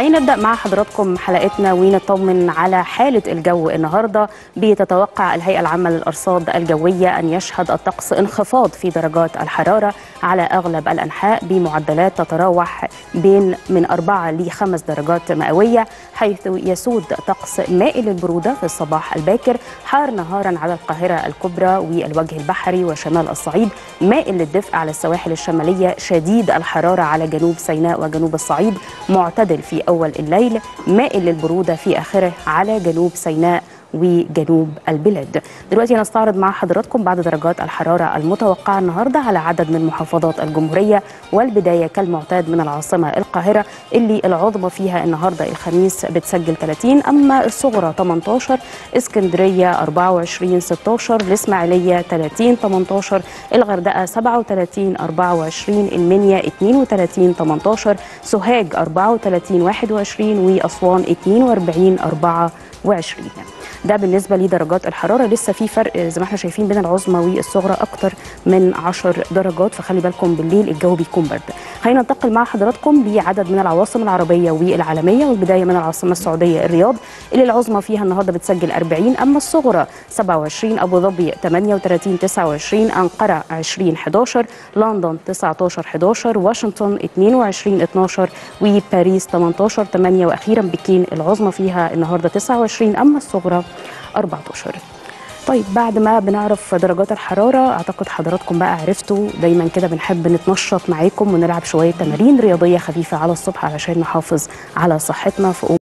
خلينا نبدا مع حضراتكم حلقتنا ونطمن على حاله الجو النهارده بتتوقع الهيئه العامه للارصاد الجويه ان يشهد الطقس انخفاض في درجات الحراره على اغلب الانحاء بمعدلات تتراوح بين من 4 ل 5 درجات مئويه حيث يسود طقس مائل البروده في الصباح الباكر حار نهارا على القاهره الكبرى والوجه البحري وشمال الصعيد مائل للدفء على السواحل الشماليه شديد الحراره على جنوب سيناء وجنوب الصعيد معتدل في أول الليل مائل للبرودة في آخره على جنوب سيناء وجنوب البلاد دلوقتي نستعرض مع حضراتكم بعض درجات الحرارة المتوقعة النهاردة على عدد من محافظات الجمهورية والبداية كالمعتاد من العاصمة القاهرة اللي العظمى فيها النهاردة الخميس بتسجل 30 أما الصغرى 18 اسكندرية 24 16 الإسماعيلية 30 18 الغردقة 37 24 المنيا 32 18 سوهاج 34 21 وأسوان 42 24 ده بالنسبه لدرجات الحراره لسه في فرق زي ما احنا شايفين بين العظمى والصغرى اكتر من 10 درجات فخلي بالكم بالليل الجو بيكون برد خلينا ننتقل مع حضراتكم لعدد من العواصم العربيه والعالميه والبدايه من العاصمه السعوديه الرياض اللي العظمى فيها النهارده بتسجل 40 اما الصغرى 27 ابو ظبي 38 29 انقره 20 11 لندن 19 11 واشنطن 22 12 وباريس 18 8 واخيرا بكين العظمى فيها النهارده 29 اما الصغرى 14 طيب بعد ما بنعرف درجات الحرارة أعتقد حضراتكم بقى عرفتوا دايما كده بنحب نتنشط معاكم ونلعب شوية تمارين رياضية خفيفة على الصبح علشان نحافظ على صحتنا في